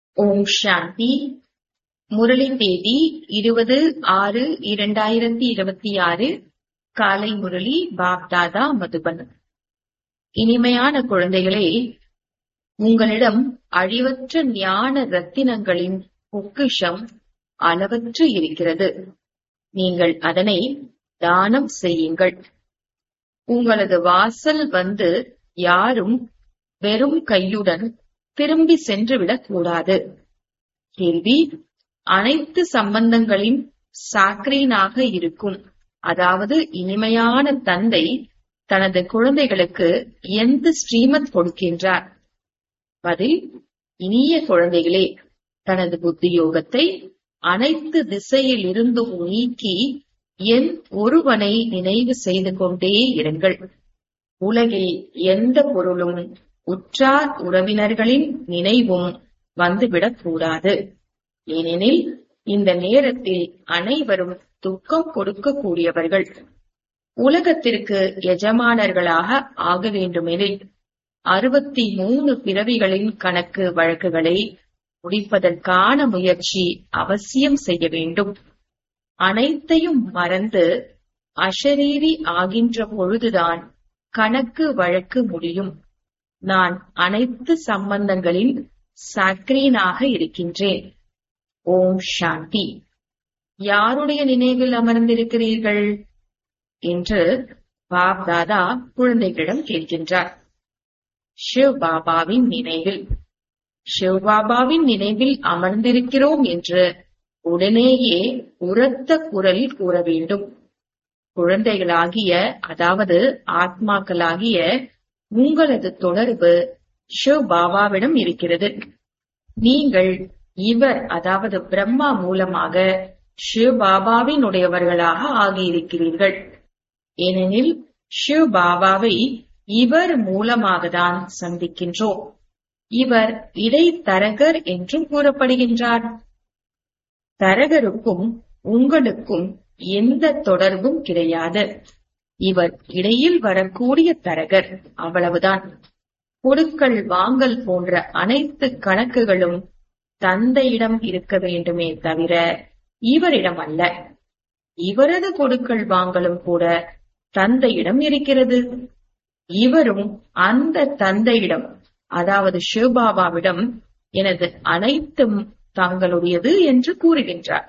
ஓம் சாந்தி முரளி தேதி இருபது ஆறு இரண்டாயிரத்தி இருபத்தி ஆறு காலை முரளி பாப்தாதா மதுபன் இனிமையான குழந்தைகளே உங்களிடம் அழிவற்ற ஞான ரத்தினங்களின் பொக்கிஷம் அளவற்று இருக்கிறது நீங்கள் அதனை தானம் செய்யுங்கள் உங்களது வாசல் வந்து யாரும் வெறும் கையுடன் திரும்பி சென்று விடக்கூடாது கேள்வி அனைத்து சம்பந்தங்களின் சாக்ரீனாக இருக்கும் அதாவது இனிமையான தந்தை தனது குழந்தைகளுக்கு எந்த ஸ்ரீமத் கொடுக்கின்றார் பதில் இனிய குழந்தைகளே தனது புத்தியோகத்தை அனைத்து திசையில் இருந்தும் நீக்கி என் ஒருவனை நினைவு செய்து கொண்டே இருங்கள் உலகில் எந்த பொருளும் உற்றார் உறவினர்களின் நினைவும் வந்துவிடக் கூடாது ஏனெனில் இந்த நேரத்தில் அனைவரும் துக்கம் கொடுக்கக்கூடியவர்கள் உலகத்திற்கு எஜமானர்களாக ஆக வேண்டுமெனில் அறுபத்தி மூணு பிறவிகளின் கணக்கு வழக்குகளை முடிப்பதற்கான முயற்சி அவசியம் செய்ய வேண்டும் அனைத்தையும் மறந்து அஷரீரி ஆகின்ற பொழுதுதான் கணக்கு வழக்கு முடியும் நான் அனைத்து சம்பந்தங்களின் சாக்ரீனாக இருக்கின்றேன் ஓம் சாந்தி யாருடைய நினைவில் அமர்ந்திருக்கிறீர்கள் என்று பாப் தாதா குழந்தைகளிடம் கேட்கின்றார் ஷிவ் பாபாவின் நினைவில் ஷிவ் பாபாவின் நினைவில் அமர்ந்திருக்கிறோம் என்று உடனேயே உரத்த குரலில் கூற வேண்டும் குழந்தைகளாகிய அதாவது ஆத்மாக்களாகிய உங்களது தொடர்பு ஷிவ் பாபாவிடம் இருக்கிறது நீங்கள் இவர் அதாவது பிரம்மா மூலமாக ஷிவ் பாபாவின் உடையவர்களாக ஆகியிருக்கிறீர்கள் ஏனெனில் ஷிவ் பாபாவை இவர் மூலமாக தான் சந்திக்கின்றோம் இவர் இடைத்தரகர் என்றும் கூறப்படுகின்றார் தரகருக்கும் உங்களுக்கும் எந்த தொடர்பும் கிடையாது இவர் இடையில் வரக்கூடிய தரகர் அவ்வளவுதான் கொடுக்கல் வாங்கல் போன்ற அனைத்து கணக்குகளும் தந்தையிடம் இருக்க வேண்டுமே தவிர இவரிடம் அல்ல இவரது கொடுக்கல் வாங்கலும் கூட தந்தையிடம் இருக்கிறது இவரும் அந்த தந்தையிடம் அதாவது சிவபாபாவிடம் எனது அனைத்தும் தங்களுடையது என்று கூறுகின்றார்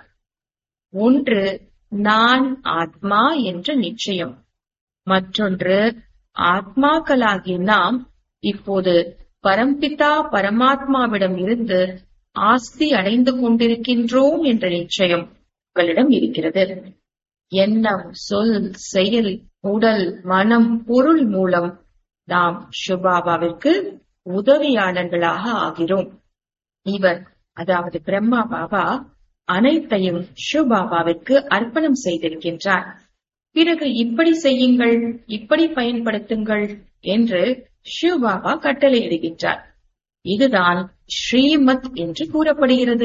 ஒன்று நான் ஆத்மா என்ற நிச்சயம் மற்றொன்று ஆத்மாக்களாகிய நாம் இப்போது பரம்பிதா பரமாத்மாவிடம் இருந்து ஆஸ்தி அடைந்து கொண்டிருக்கின்றோம் என்ற நிச்சயம் உங்களிடம் இருக்கிறது எண்ணம் சொல் செயல் உடல் மனம் பொருள் மூலம் நாம் சுபாபாவிற்கு உதவியாளர்களாக ஆகிறோம் இவர் அதாவது பிரம்மா பாபா அனைத்தையும் ஷுபாபாவிற்கு அர்ப்பணம் செய்திருக்கின்றார் பிறகு இப்படி செய்யுங்கள் இப்படி பயன்படுத்துங்கள் என்று ஷிவபாபா கட்டளையிடுகின்றார் இதுதான் ஸ்ரீமத் என்று கூறப்படுகிறது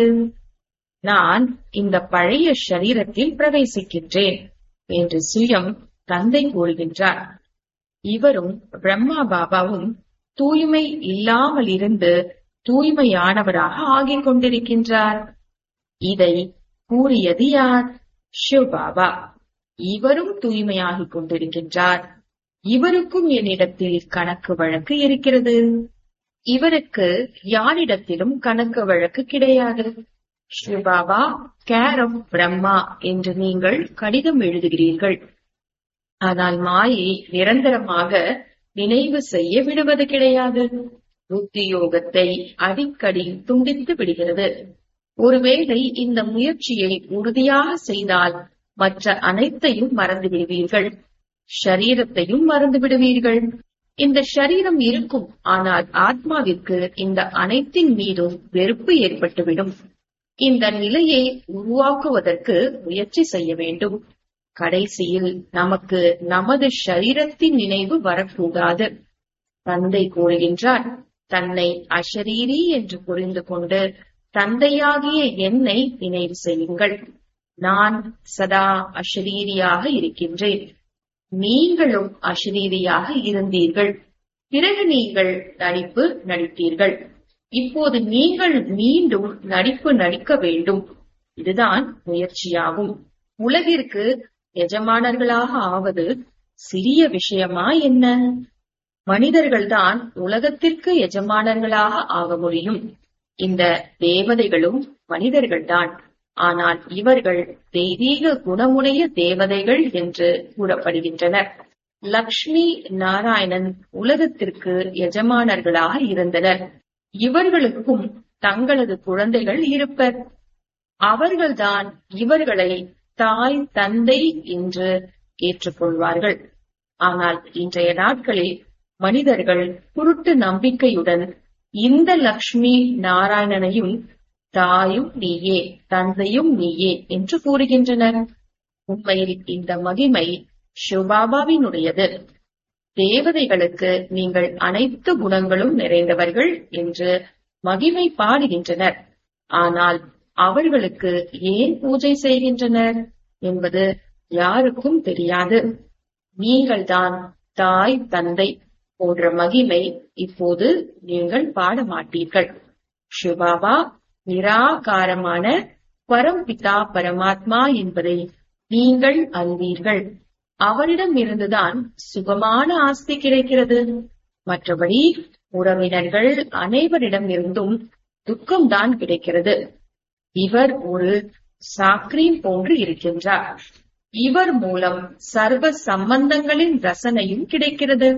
நான் இந்த பழைய சரீரத்தில் பிரவேசிக்கின்றேன் என்று சுயம் தந்தை கூறுகின்றார் இவரும் பிரம்மா பாபாவும் தூய்மை இல்லாமல் இருந்து தூய்மையானவராக ஆகிக் கொண்டிருக்கின்றார் இதை கூறியது யார் சிவபாபா இவரும் தூய்மையாகிக் கொண்டிருக்கின்றார் இவருக்கும் என்னிடத்தில் கணக்கு வழக்கு இருக்கிறது இவருக்கு யாரிடத்திலும் கணக்கு வழக்கு கிடையாது ஸ்ரீபாபா கேர் ஆஃப் பிரம்மா என்று நீங்கள் கடிதம் எழுதுகிறீர்கள் ஆனால் மாயை நிரந்தரமாக நினைவு செய்ய விடுவது கிடையாது புத்தியோகத்தை அடிக்கடி துண்டித்து விடுகிறது ஒருவேளை இந்த முயற்சியை உறுதியாக செய்தால் மற்ற அனைத்தையும் மறந்து விடுவீர்கள் ஷரீரத்தையும் மறந்து விடுவீர்கள் இந்த ஷரீரம் இருக்கும் ஆனால் ஆத்மாவிற்கு இந்த அனைத்தின் மீதும் வெறுப்பு ஏற்பட்டுவிடும் இந்த நிலையை உருவாக்குவதற்கு முயற்சி செய்ய வேண்டும் கடைசியில் நமக்கு நமது ஷரீரத்தின் நினைவு வரக்கூடாது தந்தை கூறுகின்றார் தன்னை அஷரீரி என்று புரிந்து கொண்டு தந்தையாகிய என்னை நினைவு செய்யுங்கள் நான் சதா அஷரீரியாக இருக்கின்றேன் நீங்களும் அஷரீரியாக இருந்தீர்கள் பிறகு நீங்கள் நடிப்பு நடித்தீர்கள் இப்போது நீங்கள் மீண்டும் நடிப்பு நடிக்க வேண்டும் இதுதான் முயற்சியாகும் உலகிற்கு எஜமானர்களாக ஆவது சிறிய விஷயமா என்ன மனிதர்கள்தான் உலகத்திற்கு எஜமானர்களாக ஆக முடியும் இந்த தேவதைகளும் மனிதர்கள்தான் ஆனால் இவர்கள் தெய்வீக குணமுடைய தேவதைகள் என்று கூறப்படுகின்றனர் லக்ஷ்மி நாராயணன் உலகத்திற்கு எஜமானர்களாக இருந்தனர் இவர்களுக்கும் தங்களது குழந்தைகள் இருப்பர் அவர்கள்தான் இவர்களை தாய் தந்தை என்று ஏற்றுக்கொள்வார்கள் ஆனால் இன்றைய நாட்களில் மனிதர்கள் குருட்டு நம்பிக்கையுடன் இந்த லக்ஷ்மி நாராயணனையும் தாயும் நீயே தந்தையும் நீயே என்று கூறுகின்றனர் உண்மையில் இந்த மகிமை சிவபாபாவினுடையது தேவதைகளுக்கு நீங்கள் அனைத்து குணங்களும் நிறைந்தவர்கள் என்று மகிமை பாடுகின்றனர் ஆனால் அவர்களுக்கு ஏன் பூஜை செய்கின்றனர் என்பது யாருக்கும் தெரியாது நீங்கள்தான் தாய் தந்தை போன்ற மகிமை இப்போது நீங்கள் பாட மாட்டீர்கள் சிவபாபா நிராகாரமான பரம்பிதா பரமாத்மா என்பதை நீங்கள் அறிவீர்கள் அவரிடம் இருந்துதான் சுகமான ஆஸ்தி கிடைக்கிறது மற்றபடி உறவினர்கள் அனைவரிடம் இருந்தும் துக்கம்தான் கிடைக்கிறது இவர் ஒரு சாக்ரீம் போன்று இருக்கின்றார் இவர் மூலம் சர்வ சம்பந்தங்களின் ரசனையும் கிடைக்கிறது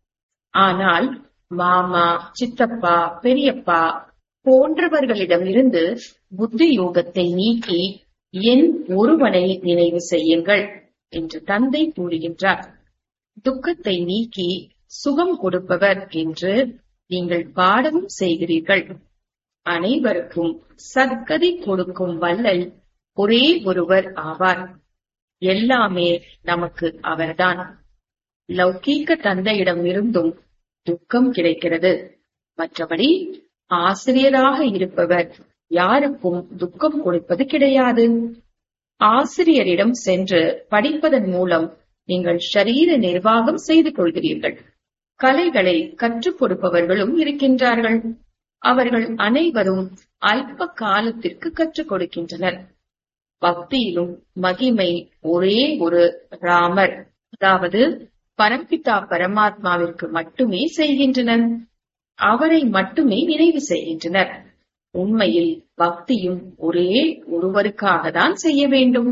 ஆனால் மாமா சித்தப்பா பெரியப்பா போன்றவர்களிடமிருந்து புத்தி யோகத்தை நீக்கி என் ஒருவனை நினைவு செய்யுங்கள் என்று தந்தை கூறுகின்றார் துக்கத்தை நீக்கி சுகம் கொடுப்பவர் என்று நீங்கள் பாடவும் செய்கிறீர்கள் அனைவருக்கும் சத்கதி கொடுக்கும் வல்லல் ஒரே ஒருவர் ஆவார் எல்லாமே நமக்கு அவர்தான் லௌகீக தந்தையிடம் இருந்தும் துக்கம் கிடைக்கிறது மற்றபடி ஆசிரியராக இருப்பவர் யாருக்கும் துக்கம் கொடுப்பது கிடையாது ஆசிரியரிடம் சென்று படிப்பதன் மூலம் நீங்கள் ஷரீர நிர்வாகம் செய்து கொள்கிறீர்கள் கலைகளை கற்றுக் கொடுப்பவர்களும் இருக்கின்றார்கள் அவர்கள் அனைவரும் அல்ப காலத்திற்கு கற்றுக் கொடுக்கின்றனர் பக்தியிலும் மகிமை ஒரே ஒரு ராமர் அதாவது பரம்பிதா பரமாத்மாவிற்கு மட்டுமே செய்கின்றனர் அவரை மட்டுமே நினைவு செய்கின்றனர் உண்மையில் பக்தியும் ஒரே ஒருவருக்காக தான் செய்ய வேண்டும்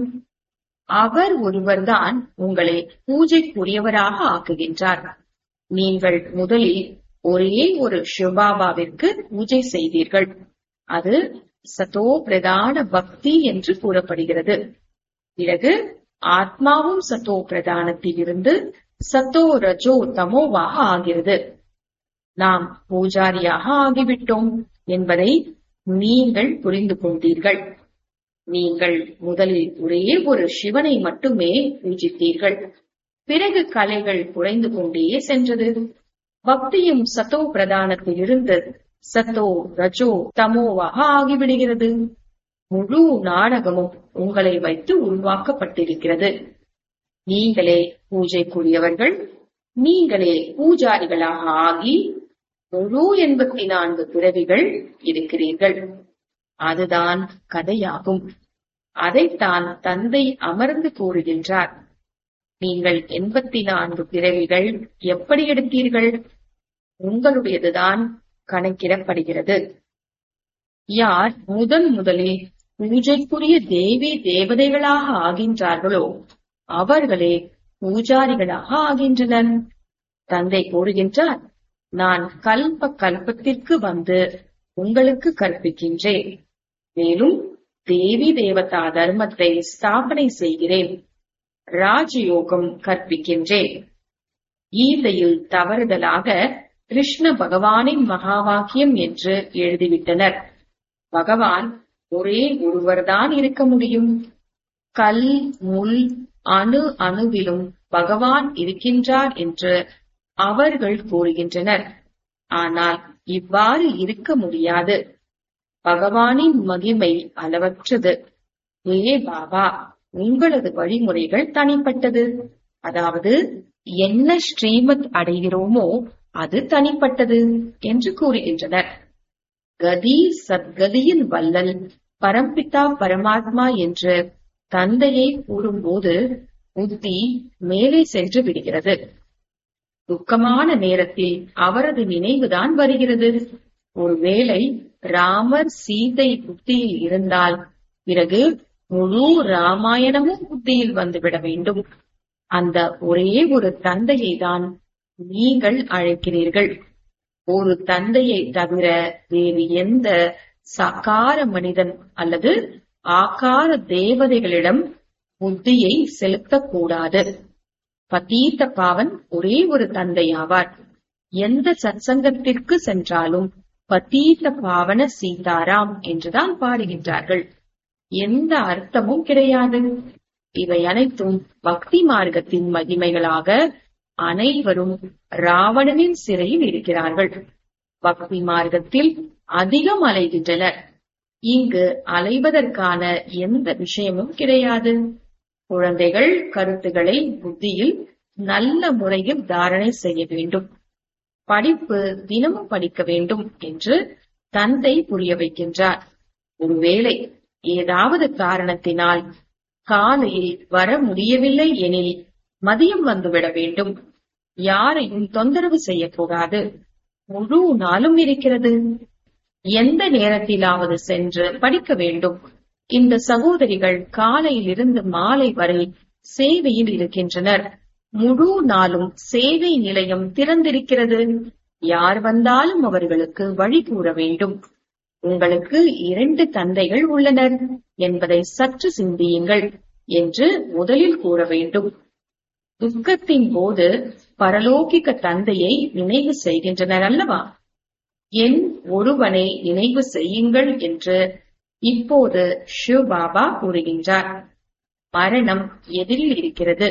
அவர் ஒருவர்தான் உங்களை பூஜைக்குரியவராக ஆக்குகின்றார் நீங்கள் முதலில் ஒரே ஒரு சிவபாபாவிற்கு பூஜை செய்தீர்கள் அது சதோ பிரதான பக்தி என்று கூறப்படுகிறது பிறகு ஆத்மாவும் சத்தோ பிரதானத்தில் இருந்து சத்தோ ரஜோ தமோவாக ஆகிறது நாம் பூஜாரியாக ஆகிவிட்டோம் என்பதை நீங்கள் புரிந்து கொண்டீர்கள் நீங்கள் முதலில் ஒரே ஒரு சிவனை மட்டுமே பூஜித்தீர்கள் பிறகு கலைகள் குறைந்து கொண்டே சென்றது பக்தியும் சத்தோ பிரதானத்தில் இருந்து சத்தோ ரஜோ தமோவாக ஆகிவிடுகிறது முழு நாடகமும் உங்களை வைத்து உருவாக்கப்பட்டிருக்கிறது நீங்களே பூஜைக்குரியவர்கள் நீங்களே பூஜாரிகளாக ஆகி முழு எண்பத்தி நான்கு பிறவிகள் இருக்கிறீர்கள் அதுதான் கதையாகும் அதைத்தான் தந்தை அமர்ந்து கூறுகின்றார் நீங்கள் எண்பத்தி நான்கு பிறவிகள் எப்படி எடுத்தீர்கள் உங்களுடையதுதான் கணக்கிடப்படுகிறது யார் முதன் முதலில் பூஜைக்குரிய தேவி தேவதைகளாக ஆகின்றார்களோ அவர்களே பூஜாரிகளாக ஆகின்றனர் தந்தை கூறுகின்றார் நான் கல்ப கல்பத்திற்கு வந்து உங்களுக்கு கற்பிக்கின்றேன் மேலும் தேவி தேவதா தர்மத்தை ஸ்தாபனை செய்கிறேன் ராஜயோகம் கற்பிக்கின்றேன் கீதையில் தவறுதலாக கிருஷ்ண பகவானின் மகா வாக்கியம் என்று எழுதிவிட்டனர் பகவான் ஒரே ஒருவர்தான் இருக்க முடியும் கல் முள் அணு அணுவிலும் பகவான் இருக்கின்றார் என்று அவர்கள் கூறுகின்றனர் ஆனால் இவ்வாறு இருக்க முடியாது பகவானின் மகிமை அளவற்றது ஏ பாபா உங்களது வழிமுறைகள் தனிப்பட்டது அதாவது என்ன ஸ்ரீமத் அடைகிறோமோ அது தனிப்பட்டது என்று கூறுகின்றனர் கதி சத்கதியின் வல்லல் பரம்பிதா பரமாத்மா என்று தந்தையை கூறும்போது புத்தி மேலே சென்று விடுகிறது துக்கமான நேரத்தில் அவரது நினைவுதான் வருகிறது ஒருவேளை ராமர் சீதை புத்தியில் இருந்தால் பிறகு முழு ராமாயணமும் புத்தியில் வந்துவிட வேண்டும் அந்த ஒரே ஒரு தந்தையை தான் நீங்கள் அழைக்கிறீர்கள் ஒரு தந்தையை தவிர வேறு எந்த சகார மனிதன் அல்லது ஆகார தேவதைகளிடம் புத்தியை செலுத்தக்கூடாது பதீத்த பாவன் ஒரே ஒரு தந்தை ஆவார் எந்த சத்சங்கத்திற்கு சென்றாலும் பதீத்த பாவன சீதாராம் என்றுதான் பாடுகின்றார்கள் எந்த அர்த்தமும் கிடையாது இவை அனைத்தும் பக்தி மார்க்கத்தின் மகிமைகளாக அனைவரும் ராவணனின் சிறையில் இருக்கிறார்கள் பக்தி மார்க்கத்தில் அதிகம் அலைகின்றனர் இங்கு அலைவதற்கான எந்த விஷயமும் கிடையாது குழந்தைகள் கருத்துக்களை புத்தியில் நல்ல முறையில் தாரணை செய்ய வேண்டும் படிப்பு தினமும் படிக்க வேண்டும் என்று தந்தை புரிய வைக்கின்றார் ஒருவேளை ஏதாவது காரணத்தினால் காலையில் வர முடியவில்லை எனில் மதியம் வந்துவிட வேண்டும் யாரையும் தொந்தரவு செய்யக்கூடாது முழு நாளும் இருக்கிறது எந்த நேரத்திலாவது சென்று படிக்க வேண்டும் இந்த சகோதரிகள் காலையில் இருந்து மாலை வரை சேவையில் இருக்கின்றனர் முழு நாளும் சேவை நிலையம் திறந்திருக்கிறது யார் வந்தாலும் அவர்களுக்கு வழி கூற வேண்டும் உங்களுக்கு இரண்டு தந்தைகள் உள்ளனர் என்பதை சற்று சிந்தியுங்கள் என்று முதலில் கூற வேண்டும் துக்கத்தின் போது பரலோகிக தந்தையை நினைவு செய்கின்றனர் அல்லவா என் ஒருவனை நினைவு செய்யுங்கள் என்று இப்போது சிவபாபா கூறுகின்றார் மரணம் எதிரில் இருக்கிறது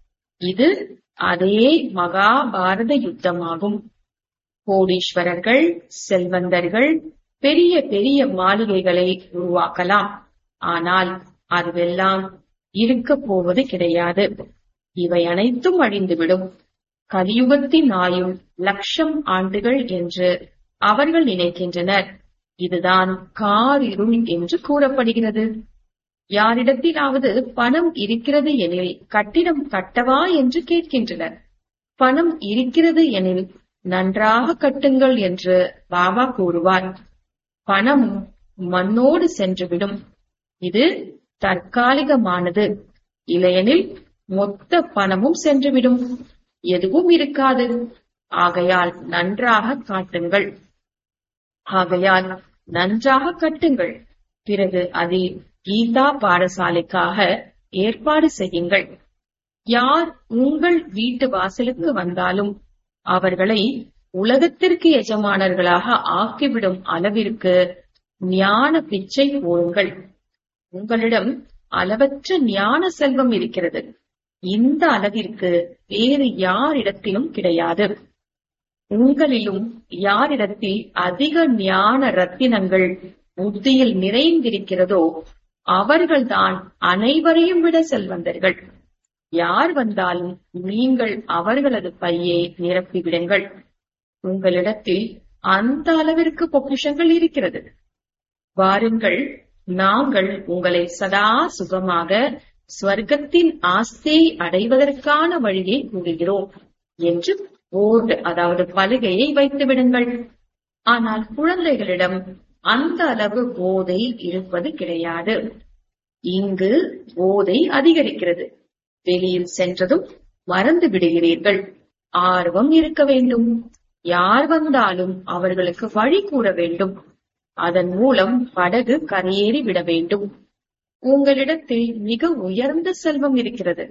இது அதே மகாபாரத யுத்தமாகும் கோடீஸ்வரர்கள் செல்வந்தர்கள் பெரிய பெரிய மாளிகைகளை உருவாக்கலாம் ஆனால் அதுவெல்லாம் இருக்க போவது கிடையாது இவை அனைத்தும் அழிந்துவிடும் கலியுகத்தின் ஆயுள் லட்சம் ஆண்டுகள் என்று அவர்கள் நினைக்கின்றனர் இதுதான் காரிருள் என்று கூறப்படுகிறது யாரிடத்திலாவது பணம் இருக்கிறது எனில் கட்டிடம் கட்டவா என்று கேட்கின்றனர் பணம் இருக்கிறது எனில் நன்றாக கட்டுங்கள் என்று பாபா கூறுவார் பணம் மண்ணோடு சென்றுவிடும் இது தற்காலிகமானது இல்லையெனில் மொத்த பணமும் சென்றுவிடும் எதுவும் இருக்காது ஆகையால் நன்றாக காட்டுங்கள் ஆகையால் நன்றாக கட்டுங்கள் பிறகு அதில் கீதா பாடசாலைக்காக ஏற்பாடு செய்யுங்கள் யார் உங்கள் வீட்டு வாசலுக்கு வந்தாலும் அவர்களை உலகத்திற்கு எஜமானர்களாக ஆக்கிவிடும் அளவிற்கு ஞான பிச்சை போடுங்கள் உங்களிடம் அளவற்ற ஞான செல்வம் இருக்கிறது இந்த அளவிற்கு வேறு யாரிடத்திலும் கிடையாது உங்களிலும் யாரிடத்தில் அதிக ஞான ரத்தினங்கள் புத்தியில் நிறைந்திருக்கிறதோ அவர்கள்தான் அனைவரையும் விட செல்வந்தர்கள் யார் வந்தாலும் நீங்கள் அவர்களது பையை நிரப்பிவிடுங்கள் உங்களிடத்தில் அந்த அளவிற்கு பொக்கிஷங்கள் இருக்கிறது வாருங்கள் நாங்கள் உங்களை சதா சுகமாக ஸ்வர்க்கத்தின் ஆஸ்தியை அடைவதற்கான வழியை கூறுகிறோம் என்று போர்டு அதாவது பலகையை வைத்து விடுங்கள் ஆனால் குழந்தைகளிடம் அந்த அளவு போதை இருப்பது கிடையாது இங்கு போதை அதிகரிக்கிறது வெளியில் சென்றதும் மறந்து விடுகிறீர்கள் ஆர்வம் இருக்க வேண்டும் யார் வந்தாலும் அவர்களுக்கு வழி கூற வேண்டும் அதன் மூலம் படகு கரையேறி விட வேண்டும் உங்களிடத்தில் மிக உயர்ந்த செல்வம் இருக்கிறது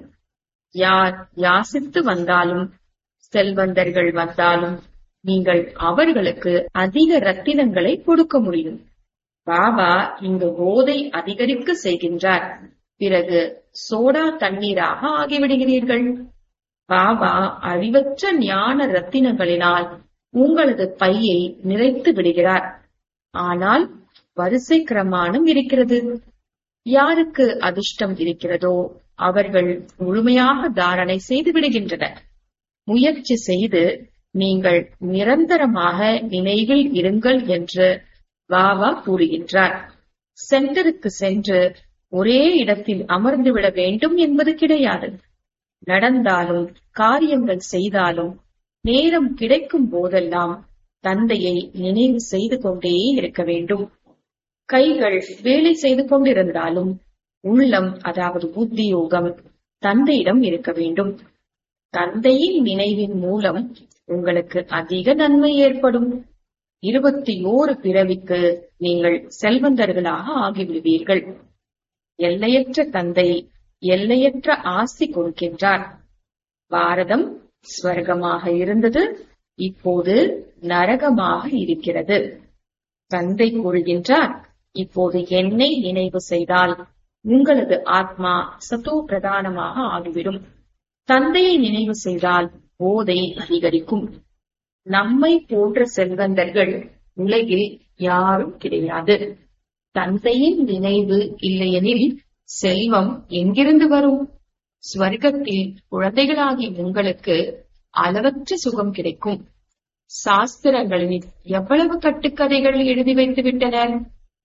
யார் யாசித்து வந்தாலும் செல்வந்தர்கள் வந்தாலும் நீங்கள் அவர்களுக்கு அதிக ரத்தினங்களை கொடுக்க முடியும் பாபா இங்கு போதை அதிகரிக்க செய்கின்றார் பிறகு சோடா தண்ணீராக ஆகிவிடுகிறீர்கள் பாபா அழிவற்ற ஞான ரத்தினங்களினால் உங்களது பையை நிறைத்து விடுகிறார் ஆனால் வரிசை கிரமானம் இருக்கிறது யாருக்கு அதிர்ஷ்டம் இருக்கிறதோ அவர்கள் முழுமையாக தாரணை செய்து விடுகின்றனர் முயற்சி செய்து நீங்கள் நிரந்தரமாக நினைவில் இருங்கள் என்று பாபா கூறுகின்றார் சென்டருக்கு சென்று ஒரே இடத்தில் அமர்ந்து விட வேண்டும் என்பது கிடையாது நடந்தாலும் காரியங்கள் செய்தாலும் நேரம் கிடைக்கும் போதெல்லாம் தந்தையை நினைவு செய்து கொண்டே இருக்க வேண்டும் கைகள் வேலை செய்து கொண்டிருந்தாலும் உள்ளம் அதாவது புத்தியோகம் தந்தையிடம் இருக்க வேண்டும் தந்தையின் நினைவின் மூலம் உங்களுக்கு அதிக நன்மை ஏற்படும் இருபத்தி ஓரு பிறவிக்கு நீங்கள் செல்வந்தர்களாக ஆகிவிடுவீர்கள் எல்லையற்ற தந்தை எல்லையற்ற ஆசி கொடுக்கின்றார் பாரதம் ஸ்வர்க்கமாக இருந்தது இப்போது நரகமாக இருக்கிறது தந்தை கூறுகின்றார் இப்போது என்னை நினைவு செய்தால் உங்களது ஆத்மா சத்தோ பிரதானமாக ஆகிவிடும் தந்தையை நினைவு செய்தால் போதை அதிகரிக்கும் நம்மை போன்ற செல்வந்தர்கள் உலகில் யாரும் கிடையாது தந்தையின் நினைவு இல்லையெனில் செல்வம் எங்கிருந்து வரும் ஸ்வர்க்கத்தில் குழந்தைகளாகி உங்களுக்கு அளவற்ற சுகம் கிடைக்கும் சாஸ்திரங்களில் எவ்வளவு கட்டுக்கதைகள் எழுதி வைத்து விட்டனர்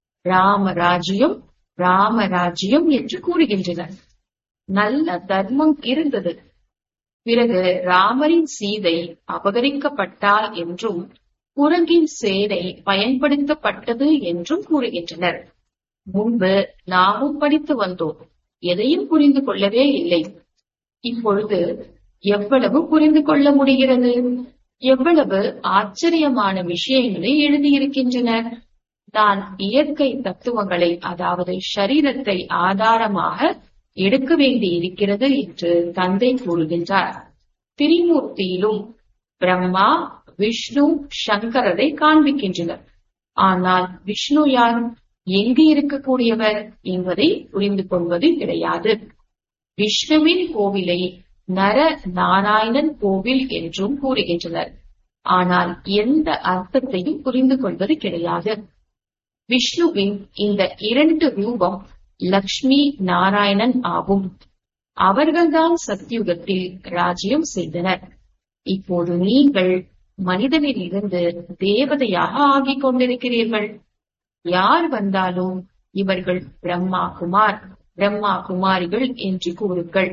ராமராஜ்யம் ராமராஜ்யம் என்று கூறுகின்றனர் நல்ல தர்மம் இருந்தது பிறகு ராமரின் சீதை அபகரிக்கப்பட்டாள் என்றும் குரங்கின் சேனை பயன்படுத்தப்பட்டது என்றும் கூறுகின்றனர் முன்பு நாமும் படித்து வந்தோம் எதையும் புரிந்து கொள்ளவே இல்லை இப்பொழுது எவ்வளவு புரிந்து கொள்ள முடிகிறது எவ்வளவு ஆச்சரியமான விஷயங்களை எழுதியிருக்கின்றனர் நான் இயற்கை தத்துவங்களை அதாவது ஷரீரத்தை ஆதாரமாக எடுக்க வேண்டி இருக்கிறது என்று தந்தை கூறுகின்றார் திரிமூர்த்தியிலும் பிரம்மா விஷ்ணு சங்கரரை காண்பிக்கின்றனர் ஆனால் விஷ்ணு யார் எங்கு இருக்கக்கூடியவர் என்பதை புரிந்து கொள்வது கிடையாது விஷ்ணுவின் கோவிலை நர நாராயணன் கோவில் என்றும் கூறுகின்றனர் ஆனால் எந்த அர்த்தத்தையும் புரிந்து கொள்வது கிடையாது விஷ்ணுவின் இந்த இரண்டு ரூபம் லக்ஷ்மி நாராயணன் ஆகும் அவர்கள்தான் சத்யுகத்தில் ராஜ்யம் செய்தனர் இப்போது நீங்கள் மனிதனில் இருந்து தேவதையாக ஆகிக் கொண்டிருக்கிறீர்கள் யார் வந்தாலும் இவர்கள் பிரம்மா குமார் பிரம்மா குமாரிகள் என்று கூறுங்கள்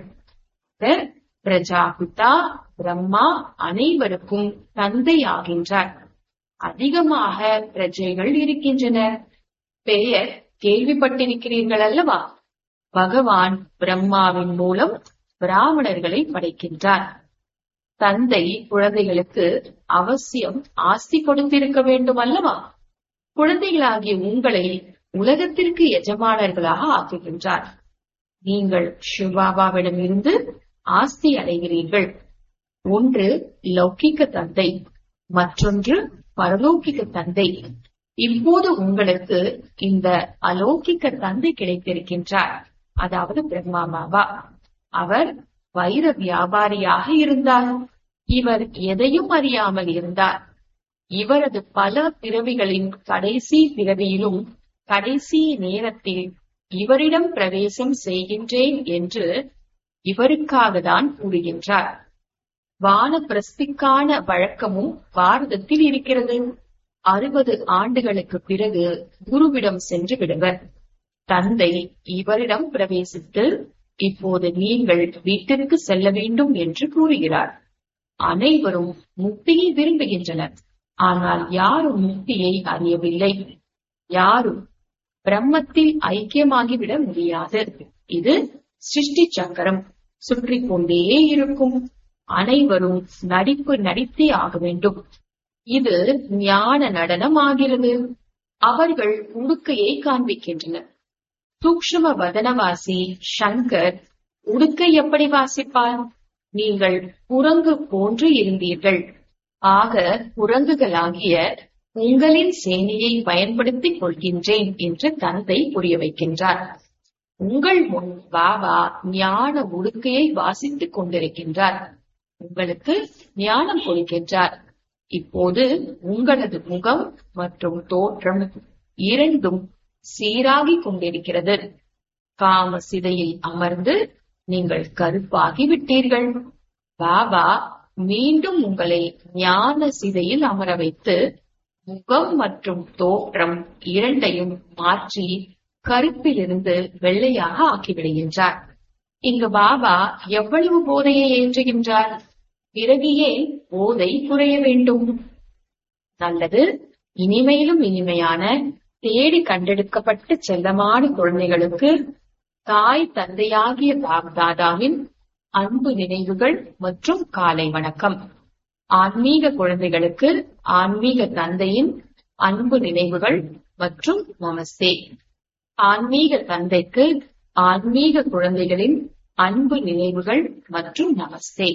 பிரஜாபிதா பிரம்மா அனைவருக்கும் தந்தை ஆகின்றார் அதிகமாக பிரஜைகள் இருக்கின்றன பெயர் கேள்விப்பட்டிருக்கிறீர்கள் அல்லவா பகவான் பிரம்மாவின் மூலம் பிராமணர்களை படைக்கின்றார் தந்தை குழந்தைகளுக்கு அவசியம் ஆஸ்தி கொடுத்திருக்க வேண்டும் அல்லவா குழந்தைகளாகிய உங்களை உலகத்திற்கு எஜமானர்களாக ஆக்குகின்றார் நீங்கள் சிவாபாவிடம் இருந்து ஆஸ்தி அடைகிறீர்கள் ஒன்று லௌகிக்க தந்தை மற்றொன்று பரலோகிக்க தந்தை இப்போது உங்களுக்கு இந்த அலௌகிக்க தந்தை கிடைத்திருக்கின்றார் அதாவது பிரம்மா பாபா அவர் வைர வியாபாரியாக இருந்தார் இவர் எதையும் அறியாமல் இருந்தார் இவரது பல பிறவிகளின் கடைசி பிறவியிலும் கடைசி நேரத்தில் இவரிடம் பிரவேசம் செய்கின்றேன் என்று இவருக்காக தான் கூறுகின்றார் வானப்பிரஸ்திக்கான வழக்கமும் பாரதத்தில் இருக்கிறது அறுபது ஆண்டுகளுக்கு பிறகு குருவிடம் சென்று விடுவர் தந்தை இவரிடம் பிரவேசித்து இப்போது நீங்கள் வீட்டிற்கு செல்ல வேண்டும் என்று கூறுகிறார் அனைவரும் முக்தியை விரும்புகின்றனர் ஆனால் யாரும் முக்தியை அறியவில்லை யாரும் பிரம்மத்தில் ஐக்கியமாகிவிட முடியாது இது சிருஷ்டி சக்கரம் சுற்றி கொண்டே இருக்கும் அனைவரும் நடிப்பு நடித்தே ஆக வேண்டும் இது ஞான நடனம் ஆகிறது அவர்கள் உடுக்கையை காண்பிக்கின்றனர் சூக்ஷ்ம வதனவாசி சங்கர் உடுக்கை எப்படி வாசிப்பார் நீங்கள் குரங்கு போன்று இருந்தீர்கள் ஆக குரங்குகளாகிய உங்களின் சேனையை பயன்படுத்திக் கொள்கின்றேன் என்று தந்தை புரிய வைக்கின்றார் உங்கள் முன் பாபா ஞான உடுக்கையை வாசித்துக் கொண்டிருக்கின்றார் உங்களுக்கு ஞானம் கொடுக்கின்றார் இப்போது உங்களது முகம் மற்றும் தோற்றம் இரண்டும் சீராகிக் கொண்டிருக்கிறது காம சிதையில் அமர்ந்து நீங்கள் கருப்பாகி விட்டீர்கள் பாபா மீண்டும் உங்களை ஞான சிதையில் அமர வைத்து முகம் மற்றும் தோற்றம் இரண்டையும் மாற்றி கருப்பிலிருந்து வெள்ளையாக ஆக்கிவிடுகின்றார் இங்கு பாபா எவ்வளவு போதையை ஏற்றுகின்றார் பிறகு ஏன் போதை குறைய வேண்டும் நல்லது இனிமையிலும் இனிமையான தேடி கண்டெடுக்கப்பட்ட செல்லமான குழந்தைகளுக்கு தாய் தந்தையாகிய பாப்தாதாவின் அன்பு நினைவுகள் மற்றும் காலை வணக்கம் ஆன்மீக குழந்தைகளுக்கு ஆன்மீக தந்தையின் அன்பு நினைவுகள் மற்றும் நமஸ்தே ஆன்மீக தந்தைக்கு ஆன்மீக குழந்தைகளின் அன்பு நினைவுகள் மற்றும் நமஸ்தே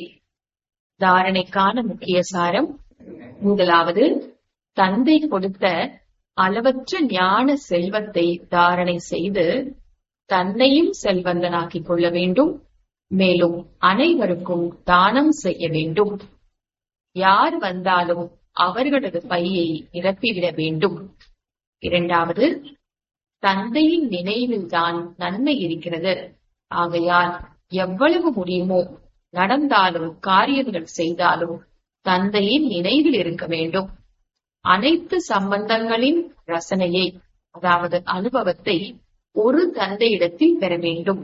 தாரணைக்கான முக்கிய சாரம் முதலாவது தந்தை கொடுத்த அளவற்ற ஞான செல்வத்தை தாரணை செய்து தன்னையும் செல்வந்தனாக்கிக் கொள்ள வேண்டும் மேலும் அனைவருக்கும் தானம் செய்ய வேண்டும் யார் வந்தாலும் அவர்களது பையை நிரப்பிவிட வேண்டும் இரண்டாவது தந்தையின் நினைவில்தான் நன்மை இருக்கிறது ஆகையால் எவ்வளவு முடியுமோ நடந்தாலும் காரியங்கள் செய்தாலும் தந்தையின் நினைவில் இருக்க வேண்டும் அனைத்து சம்பந்தங்களின் ரசனையை அதாவது அனுபவத்தை ஒரு தந்தையிடத்தில் பெற வேண்டும்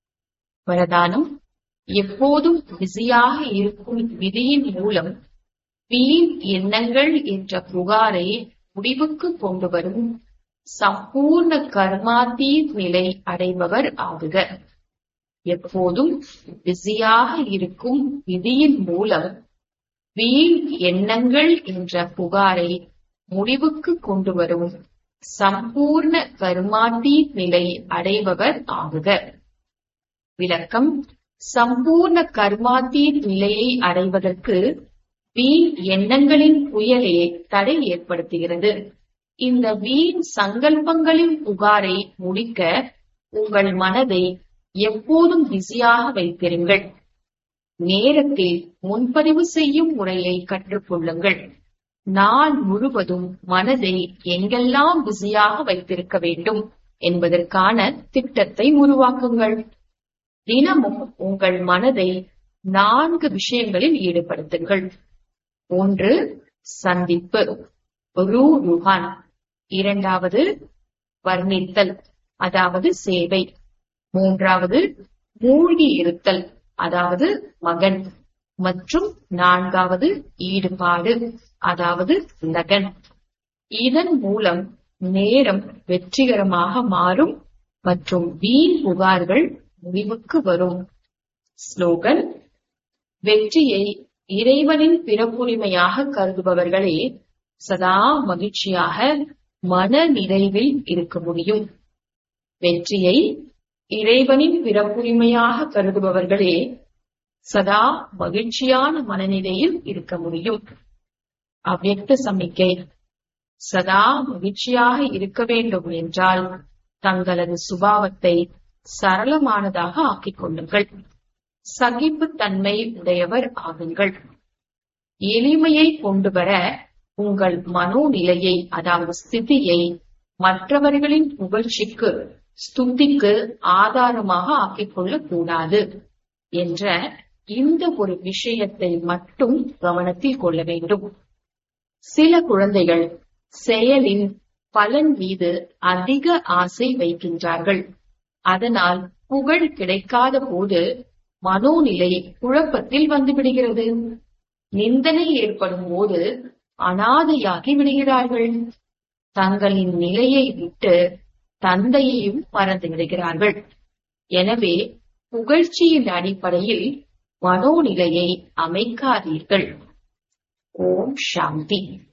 வரதானம் எப்போதும் பிஸியாக இருக்கும் விதியின் மூலம் வீண் எண்ணங்கள் என்ற புகாரை முடிவுக்கு கொண்டு வரும் சம்பூர்ண கர்மாத்தீர் நிலை அடைபவர் ஆகுக எப்போதும் பிஸியாக இருக்கும் விதியின் மூலம் வீண் எண்ணங்கள் என்ற புகாரை முடிவுக்கு கொண்டு வரும் சம்பூர்ண கர்மாத்தீர் நிலை அடைபவர் ஆகுக விளக்கம் சம்பூர்ண கர்மாத்தீர் நிலையை அடைவதற்கு வீண் எண்ணங்களின் புயலே தடை ஏற்படுத்துகிறது இந்த வீண் சங்கல்பங்களின் புகாரை முடிக்க உங்கள் மனதை எப்போதும் பிஸியாக வைத்திருங்கள் நேரத்தில் முன்பதிவு செய்யும் முறையை கற்றுக்கொள்ளுங்கள் நாள் முழுவதும் மனதை எங்கெல்லாம் பிஸியாக வைத்திருக்க வேண்டும் என்பதற்கான திட்டத்தை உருவாக்குங்கள் தினமும் உங்கள் மனதை நான்கு விஷயங்களில் ஈடுபடுத்துங்கள் ஒன்று சந்திப்பு ரூ ருஹான் இரண்டாவது வர்ணித்தல் அதாவது சேவை மூன்றாவது மூழ்கி இருத்தல் அதாவது மகன் மற்றும் நான்காவது ஈடுபாடு அதாவது லகன் இதன் மூலம் நேரம் வெற்றிகரமாக மாறும் மற்றும் வீண் புகார்கள் முடிவுக்கு வரும் ஸ்லோகன் வெற்றியை இறைவனின் பிறப்புரிமையாக கருதுபவர்களே சதா மகிழ்ச்சியாக மன நிறைவில் இருக்க முடியும் வெற்றியை இறைவனின் பிறப்புரிமையாக கருதுபவர்களே சதா மகிழ்ச்சியான மனநிலையில் இருக்க முடியும் அவ்வியக்த சமிக்கை சதா மகிழ்ச்சியாக இருக்க வேண்டும் என்றால் தங்களது சுபாவத்தை சரளமானதாக ஆக்கிக் கொள்ளுங்கள் சகிப்புத்தன்மை உடையவர் ஆகுங்கள் எளிமையை கொண்டு வர உங்கள் மனோநிலையை அதாவது ஸ்திதியை மற்றவர்களின் புகழ்ச்சிக்கு ஸ்துதிக்கு ஆதாரமாக ஆக்கிக் கொள்ளக் கூடாது என்ற இந்த ஒரு விஷயத்தை மட்டும் கவனத்தில் கொள்ள வேண்டும் சில குழந்தைகள் செயலின் பலன் மீது அதிக ஆசை வைக்கின்றார்கள் அதனால் புகழ் கிடைக்காத போது மனோநிலை குழப்பத்தில் வந்துவிடுகிறது நிந்தனை ஏற்படும் போது அனாதையாகி விடுகிறார்கள் தங்களின் நிலையை விட்டு தந்தையையும் மறந்து விடுகிறார்கள் எனவே புகழ்ச்சியின் அடிப்படையில் மனோநிலையை அமைக்காதீர்கள் ஓம் சாந்தி